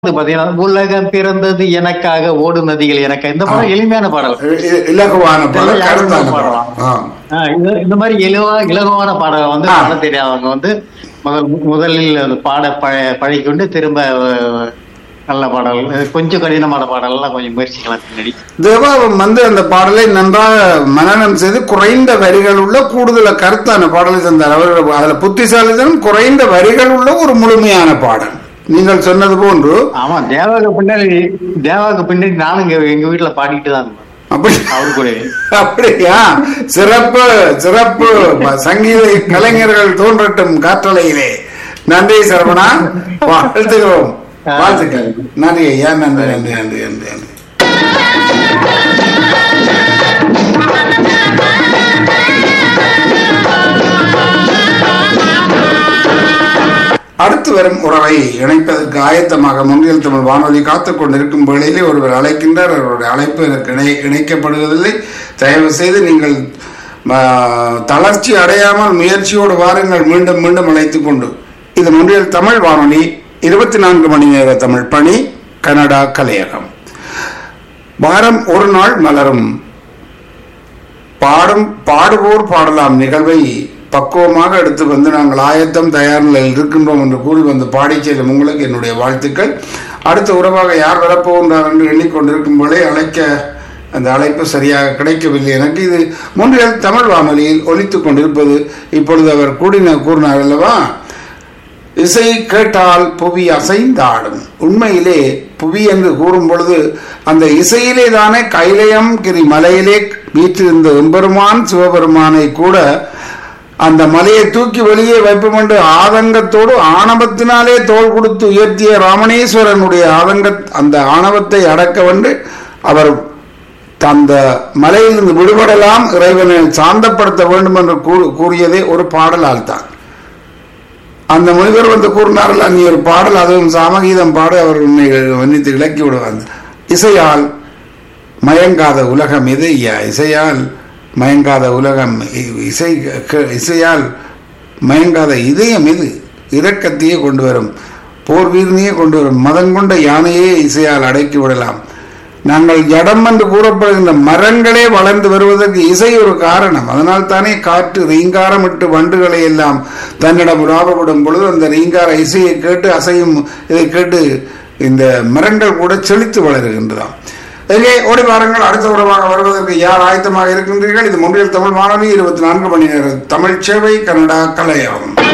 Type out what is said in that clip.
வந்து பாத்தீங்கன்னா உலகம் பிறந்தது எனக்காக ஓடும் நதிகள் எனக்கு இந்த மாதிரி எளிமையான பாடல் இ- இ- இலகுவான பாடல் இதெல்லாம் யாரும் கருத்தான பாடலாம். பாடல் ஆ. ஆஹ் இந்த இந்த மாதிரி இலவா இலகுவான பாடல் வந்து ஆ. பாட தெரியாதவங்க வந்து முதல் முதலில் அது பாட பழ- பழகிக்கொண்டு திரும்ப அஹ், நல்ல பாடல் அஹ், கொஞ்சம் கடினமான பாடல் எல்லாம் கொஞ்சம் முயற்சிக்கலாம் பின்னாடி தேவாவும் வந்து அந்த பாடலை நன்றாக மனனம் செய்து குறைந்த வரிகள் உள்ள கூடுதல கருத்தான பாடலை தந்தார் அவர் அதுல புத்திசாலித்தனம் குறைந்த வரிகள் உள்ள ஒரு முழுமையான பாடல் நீங்கள் சொன்னது போன்று ஆமா தேவாக்கு பின்னாடி தேவாக்கு பின்னாடி நானும் இங்க எங்க வீட்டுல பாடிட்டு தான் இருந்தேன் அப்படி அவரு கூட அப்படியா சிறப்பு சிறப்பு சங்கீத கலைஞர்கள் தோன்றட்டும் காற்றலையிலே நன்றி சரவணா வாழ்த்துகிறோம் வாழ்த்துக்கள் நன்றி ஐயா நன்றி நன்றி நன்றி நன்றி நன்றி அடுத்து வரும் உறவை இணைப்பதற்கு ஆயத்தமாக முன்னில் தமிழ் வானொலி காத்துக் கொண்டிருக்கும் வேளையிலே ஒருவர் அழைக்கின்றார் அவருடைய அழைப்பு எனக்கு இணை இணைக்கப்படுவதில்லை தயவு செய்து நீங்கள் ஆ, தளர்ச்சி அடையாமல் முயற்சியோடு வாருங்கள் மீண்டும் மீண்டும் அழைத்துக் கொண்டு இது முன்னில் தமிழ் வானொலி இருபத்தி நான்கு மணி நேர தமிழ் பணி கனடா கலையகம் வாரம் ஒரு நாள் மலரும் பாடும் பாடுவோர் பாடலாம் நிகழ்வை பக்குவமாக எடுத்து வந்து நாங்கள் ஆயத்தம் தயார் நிலையில் இருக்கின்றோம் என்று கூறி வந்து பாடிச் செல்லும் உங்களுக்கு என்னுடைய வாழ்த்துக்கள் அடுத்த உறவாக யார் வரப்போகின்றார் என்று எண்ணிக்கொண்டிருக்கும் போதே அழைக்க அந்த அழைப்பு சரியாக கிடைக்கவில்லை எனக்கு இது முன்றில் தமிழ் வானொலியில் ஒலித்துக் கொண்டிருப்பது இப்பொழுது அவர் கூடின கூறினார் அல்லவா இசை கேட்டால் புவி அசைந்தாடும் உண்மையிலே புவி என்று கூறும் பொழுது அந்த இசையிலே தானே கைலயம் கிரி மலையிலே வீற்றிருந்த எம்பெருமான் சிவபெருமானை கூட அந்த மலையை தூக்கி வெளியே வைப்போம் என்று ஆதங்கத்தோடு ஆணவத்தினாலே தோல் கொடுத்து உயர்த்திய ராமணேஸ்வரனுடைய ஆதங்க அந்த ஆணவத்தை அடக்க வந்து அவர் அந்த மலையிலிருந்து விடுபடலாம் இறைவனை சாந்தப்படுத்த வேண்டும் என்று கூ- கூறியதே ஒரு பாடலால் தான் அந்த முனிவர் வந்து கூறினார்கள் நீ ஒரு பாடல் அதுவும் சாமகீதம் பாட அவர் உன்னை வர்ணித்து இலக்கி விடுவார் இசையால் மயங்காத உலகம் எது ஐயா இசையால் மயங்காத உலகம் இ- இசை க- இசையால் மயங்காத இதயம் இது இரக்கத்தையே கொண்டு வரும் போர் வீரனையே கொண்டு வரும் மதம் கொண்ட யானையே இசையால் அடக்கி விடலாம் நாங்கள் ஜடம் என்று கூறப்படுகின்ற மரங்களே வளர்ந்து வருவதற்கு இசை ஒரு காரணம் அதனால் தானே காற்று ரீங்காரமிட்டு வண்டுகளை எல்லாம் தன்னிடம் உலாவப்படும் பொழுது அந்த ரீங்கார இசையை கேட்டு அசையும் இதை கேட்டு இந்த மரங்கள் கூட செழித்து வளருகின்றதாம் எங்கே ஓடி வாருங்கள் அடுத்த உறவாக வருவதற்கு யார் ஆயத்தமாக இருக்கின்றீர்கள் இது முன்றில் தமிழ் வானொலி இருபத்தி நான்கு மணி நேரம் தமிழ் சேவை கனடா கலையாகும்